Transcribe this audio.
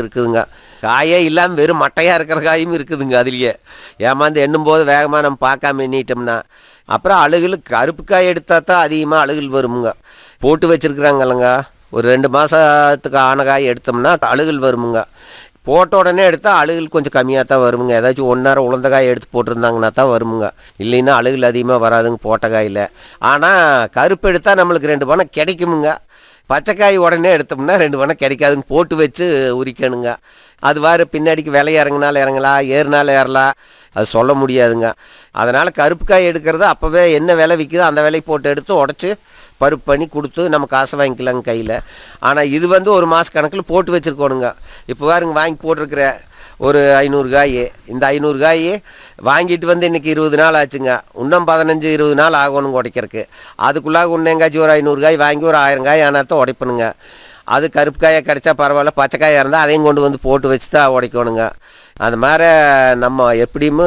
இருக்குதுங்க காயே இல்லாமல் வெறும் மட்டையாக இருக்கிற காயும் இருக்குதுங்க அதுலேயே ஏமாந்து எண்ணும் போது வேகமாக நம்ம பார்க்காம எண்ணிட்டோம்னா அப்புறம் அழுகல் கருப்பு காய் எடுத்தால் தான் அதிகமாக அழுகல் வருமுங்க போட்டு வச்சுருக்குறாங்கல்லங்க ஒரு ரெண்டு மாதத்துக்கு ஆன காய் எடுத்தோம்னா அழுகல் வருமுங்க போட்ட உடனே எடுத்தால் அழுகல் கொஞ்சம் கம்மியாக தான் வருமுங்க ஏதாச்சும் ஒன்றரை உளுந்த காய் எடுத்து போட்டிருந்தாங்கன்னா தான் வருமுங்க இல்லைன்னா அழுகல் அதிகமாக வராதுங்க போட்ட காயில் ஆனால் கருப்பு எடுத்தால் நம்மளுக்கு ரெண்டு பணம் கிடைக்குமுங்க பச்சைக்காய் உடனே எடுத்தோம்னா ரெண்டு பணம் கிடைக்காதுங்க போட்டு வச்சு உரிக்கணுங்க அது வாரு பின்னாடிக்கு விலை இறங்குனாலும் இறங்கலாம் ஏறுனாலும் ஏறலாம் அது சொல்ல முடியாதுங்க அதனால் கருப்பு காய் எடுக்கிறது அப்போவே என்ன விலை விற்கிதோ அந்த விலைக்கு போட்டு எடுத்து உடச்சி பருப்பு பண்ணி கொடுத்து நம்ம காசை வாங்கிக்கலாங்க கையில் ஆனால் இது வந்து ஒரு மாத கணக்கில் போட்டு வச்சுருக்கோணுங்க இப்போ பாருங்க வாங்கி போட்டிருக்கிற ஒரு ஐநூறு காய் இந்த ஐநூறு காய் வாங்கிட்டு வந்து இன்றைக்கி இருபது நாள் ஆச்சுங்க இன்னும் பதினஞ்சு இருபது நாள் ஆகணும் உடைக்கிறதுக்கு அதுக்குள்ளாக இன்னும் எங்காச்சும் ஒரு ஐநூறு காய் வாங்கி ஒரு ஆயிரம் காய் ஆனால் தான் உடைப்பணுங்க அது கருப்பு காயாக கிடைச்சா பரவாயில்ல பச்சை காயாக இருந்தால் அதையும் கொண்டு வந்து போட்டு வச்சு தான் உடைக்கணுங்க அது மாதிரி நம்ம எப்படியுமே